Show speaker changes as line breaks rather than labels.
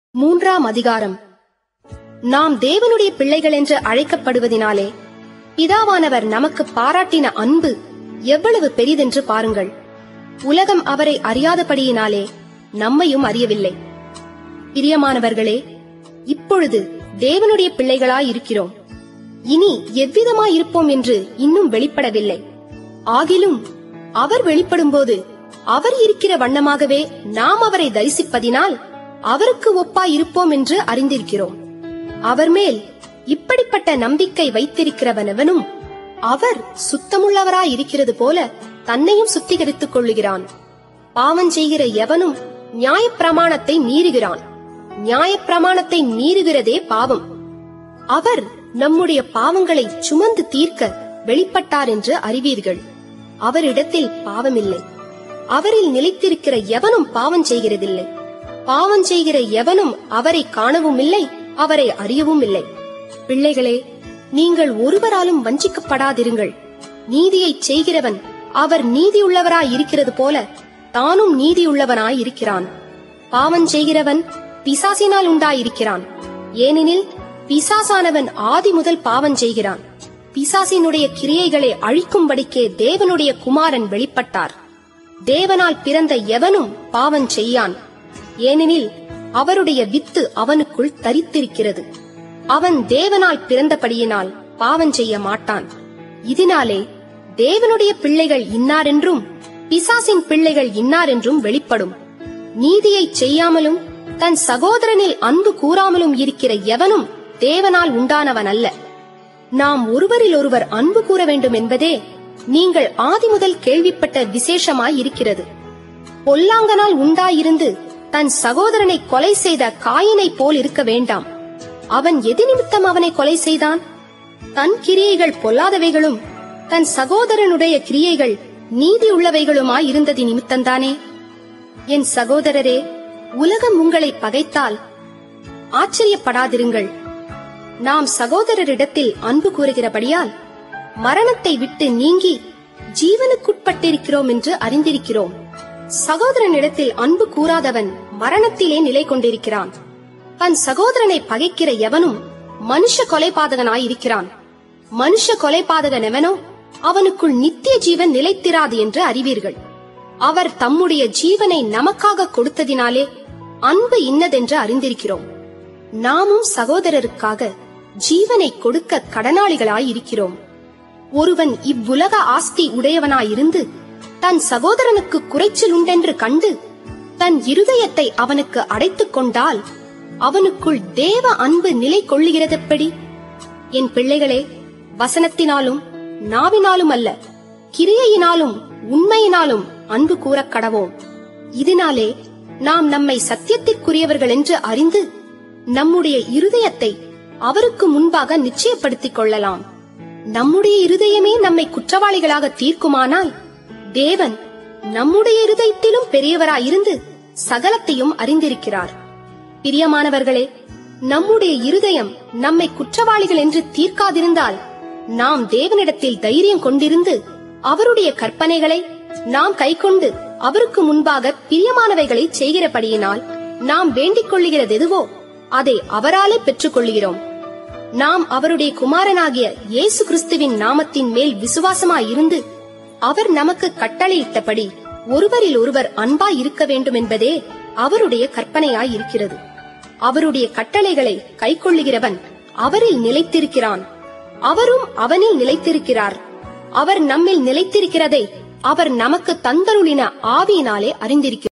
மூன்றாம் அதிகாரம் நாம் தேவனுடைய பிள்ளைகள் என்று அழைக்கப்படுவதினாலே பிதாவானவர் நமக்கு பாராட்டின அன்பு எவ்வளவு பெரிதென்று பாருங்கள் உலகம் அவரை அறியாதபடியினாலே நம்மையும் அறியவில்லை பிரியமானவர்களே இப்பொழுது தேவனுடைய பிள்ளைகளாய் இருக்கிறோம் இனி எவ்விதமாய் இருப்போம் என்று இன்னும் வெளிப்படவில்லை ஆகிலும் அவர் வெளிப்படும்போது அவர் இருக்கிற வண்ணமாகவே நாம் அவரை தரிசிப்பதினால் அவருக்கு ஒப்பாய் இருப்போம் என்று அறிந்திருக்கிறோம் அவர் மேல் இப்படிப்பட்ட நம்பிக்கை வைத்திருக்கிறவனவனும் அவர் சுத்தமுள்ளவராய் இருக்கிறது போல தன்னையும் சுத்திகரித்துக் கொள்ளுகிறான் பாவம் செய்கிற எவனும் நியாயப்பிரமாணத்தை மீறுகிறான் நியாயப்பிரமாணத்தை மீறுகிறதே பாவம் அவர் நம்முடைய பாவங்களை சுமந்து தீர்க்க வெளிப்பட்டார் என்று அறிவீர்கள் அவரிடத்தில் பாவமில்லை அவரில் நிலைத்திருக்கிற எவனும் பாவம் செய்கிறதில்லை பாவம் செய்கிற எவனும் அவரை காணவும் இல்லை அவரை அறியவும் இல்லை பிள்ளைகளே நீங்கள் ஒருவராலும் வஞ்சிக்கப்படாதிருங்கள் நீதியைச் செய்கிறவன் அவர் நீதியுள்ளவராய் இருக்கிறது போல தானும் நீதியுள்ளவனாய் இருக்கிறான் பாவம் செய்கிறவன் பிசாசினால் உண்டாயிருக்கிறான் ஏனெனில் பிசாசானவன் ஆதி முதல் பாவம் செய்கிறான் பிசாசினுடைய கிரியைகளை அழிக்கும்படிக்கே தேவனுடைய குமாரன் வெளிப்பட்டார் தேவனால் பிறந்த எவனும் பாவம் செய்யான் ஏனெனில் அவருடைய வித்து அவனுக்குள் தரித்திருக்கிறது அவன் தேவனால் பிறந்தபடியினால் பாவம் செய்ய மாட்டான் இதனாலே தேவனுடைய பிள்ளைகள் இன்னாரென்றும் பிசாசின் பிள்ளைகள் இன்னாரென்றும் வெளிப்படும் நீதியைச் செய்யாமலும் தன் சகோதரனில் அன்பு கூறாமலும் இருக்கிற எவனும் தேவனால் உண்டானவன் அல்ல நாம் ஒருவரில் ஒருவர் அன்பு கூற வேண்டும் என்பதே நீங்கள் ஆதி முதல் கேள்விப்பட்ட விசேஷமாய் இருக்கிறது பொல்லாங்கனால் உண்டாயிருந்து தன் சகோதரனை கொலை செய்த காயினைப் போல் இருக்க வேண்டாம் அவன் எது நிமித்தம் அவனை கொலை செய்தான் தன் கிரியைகள் பொல்லாதவைகளும் தன் சகோதரனுடைய கிரியைகள் நீதி உள்ளவைகளுமாய் இருந்தது நிமித்தம்தானே என் சகோதரரே உலகம் உங்களை பகைத்தால் ஆச்சரியப்படாதிருங்கள் நாம் சகோதரரிடத்தில் அன்பு கூறுகிறபடியால் மரணத்தை விட்டு நீங்கி ஜீவனுக்குட்பட்டிருக்கிறோம் என்று அறிந்திருக்கிறோம் சகோதரனிடத்தில் அன்பு கூறாதவன் மரணத்திலே நிலை கொண்டிருக்கிறான் தன் சகோதரனை பகைக்கிற எவனும் மனுஷ கொலைபாதகனாய் இருக்கிறான் மனுஷ கொலைபாதகன் எவனோ அவனுக்குள் நித்திய ஜீவன் நிலைத்திராது என்று அறிவீர்கள் அவர் தம்முடைய ஜீவனை நமக்காக கொடுத்ததினாலே அன்பு இன்னதென்று அறிந்திருக்கிறோம் நாமும் சகோதரருக்காக ஜீவனை கொடுக்க கடனாளிகளாய் இருக்கிறோம் ஒருவன் இவ்வுலக ஆஸ்தி உடையவனாயிருந்து தன் சகோதரனுக்கு குறைச்சல் உண்டென்று கண்டு தன் இருதயத்தை அவனுக்கு அடைத்துக் கொண்டால் அவனுக்குள் தேவ அன்பு நிலை கொள்ளுகிறதெப்படி என் பிள்ளைகளே வசனத்தினாலும் நாவினாலும் அல்ல கிரியையினாலும் உண்மையினாலும் அன்பு கூறக் கடவோம் இதனாலே நாம் நம்மை சத்தியத்திற்குரியவர்கள் என்று அறிந்து நம்முடைய இருதயத்தை அவருக்கு முன்பாக நிச்சயப்படுத்திக் கொள்ளலாம் நம்முடைய இருதயமே நம்மை குற்றவாளிகளாக தீர்க்குமானால் தேவன் நம்முடைய இருதயத்திலும் பெரியவராயிருந்து சகலத்தையும் அறிந்திருக்கிறார் பிரியமானவர்களே நம்முடைய இருதயம் நம்மை குற்றவாளிகள் என்று தீர்க்காதிருந்தால் நாம் தேவனிடத்தில் தைரியம் கொண்டிருந்து அவருடைய கற்பனைகளை நாம் கைக்கொண்டு அவருக்கு முன்பாக பிரியமானவைகளை செய்கிறபடியினால் நாம் வேண்டிக் கொள்ளுகிறது எதுவோ அதை அவராலே பெற்றுக் கொள்கிறோம் நாம் அவருடைய குமாரனாகிய இயேசு கிறிஸ்துவின் நாமத்தின் மேல் விசுவாசமாய் இருந்து அவர் நமக்கு கட்டளையிட்டபடி ஒருவரில் ஒருவர் அன்பாய் இருக்க வேண்டும் என்பதே அவருடைய கற்பனையாய் இருக்கிறது அவருடைய கட்டளைகளை கைக்கொள்ளுகிறவன் அவரில் நிலைத்திருக்கிறான் அவரும் அவனில் நிலைத்திருக்கிறார் அவர் நம்மில் நிலைத்திருக்கிறதை அவர் நமக்கு தந்தருளின ஆவியினாலே அறிந்திருக்கிறார்